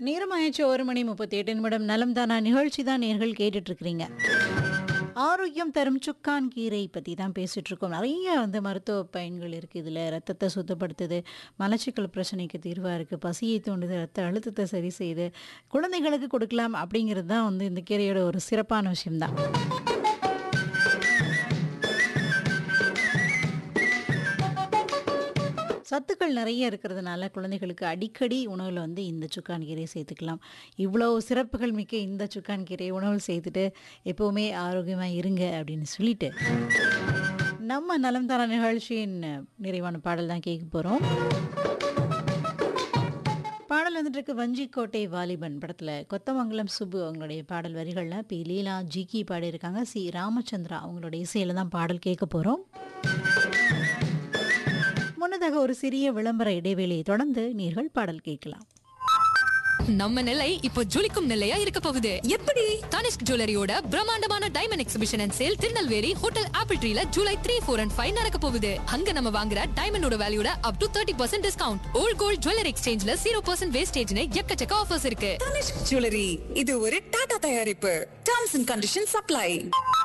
நேரமாயிடுச்சு ஒரு மணி முப்பத்தி எட்டு நிமிடம் நலம் தானா நிகழ்ச்சி தான் நேர்கள் கேட்டுட்டு இருக்கிறீங்க ஆரோக்கியம் தரும் சுக்கான் கீரை பற்றி தான் பேசிட்டு இருக்கோம் நிறைய வந்து மருத்துவ பயன்கள் இருக்குது இதில் ரத்தத்தை சுத்தப்படுத்துது மலச்சிக்கல் பிரச்சனைக்கு தீர்வாக இருக்குது பசியை தூண்டுது ரத்த அழுத்தத்தை சரி செய்யுது குழந்தைகளுக்கு கொடுக்கலாம் அப்படிங்கிறது தான் வந்து இந்த கீரையோட ஒரு சிறப்பான விஷயம்தான் சத்துக்கள் நிறைய இருக்கிறதுனால குழந்தைகளுக்கு அடிக்கடி உணவில் வந்து இந்த சுக்கான் கீரையை சேர்த்துக்கலாம் இவ்வளோ சிறப்புகள் மிக்க இந்த சுக்கான் கீரையை உணவில் சேர்த்துட்டு எப்போவுமே ஆரோக்கியமாக இருங்க அப்படின்னு சொல்லிட்டு நம்ம நலம் தர நிகழ்ச்சியின் நிறைவான பாடல் தான் கேட்க போகிறோம் பாடல் வந்துட்டு இருக்கு வஞ்சிக்கோட்டை வாலிபன் படத்தில் கொத்தமங்கலம் சுப்பு அவங்களுடைய பாடல் வரிகளில் பி லீலா ஜிகி பாடியிருக்காங்க சி ராமச்சந்திரா அவங்களுடைய இசையில் தான் பாடல் கேட்க போகிறோம் முன்னதாக ஒரு சிறிய விளம்பர இடைவேளையை தொடர்ந்து நீர்கள் பாடல் கேட்கலாம் நம்ம நிலை இப்போ ஜொலிக்கும் நிலையா இருக்க போகுது எப்படி தனிஷ்க் ஜுவல்லரியோட பிரம்மாண்டமான diamond exhibition and sale Tirunelveli hotel apple ட்ரீல July three four and five நடக்க போகுது அங்க நம்ம வாங்குற டைமண்டோட வேல்யூட up to thirty percent discount old gold jewellery எக்ஸ்சேஞ்ச்ல ஜீரோ பர்சன்ட் வேஸ்டேஜ்னு எக்கச்சக்க ஆஃபர்ஸ் இருக்கு தனிஷ்க் ஜுவல்லரி இது ஒரு டாடா தயாரிப்பு டேர்ம்ஸ் அண்ட் கண்டிஷன் சப்ளை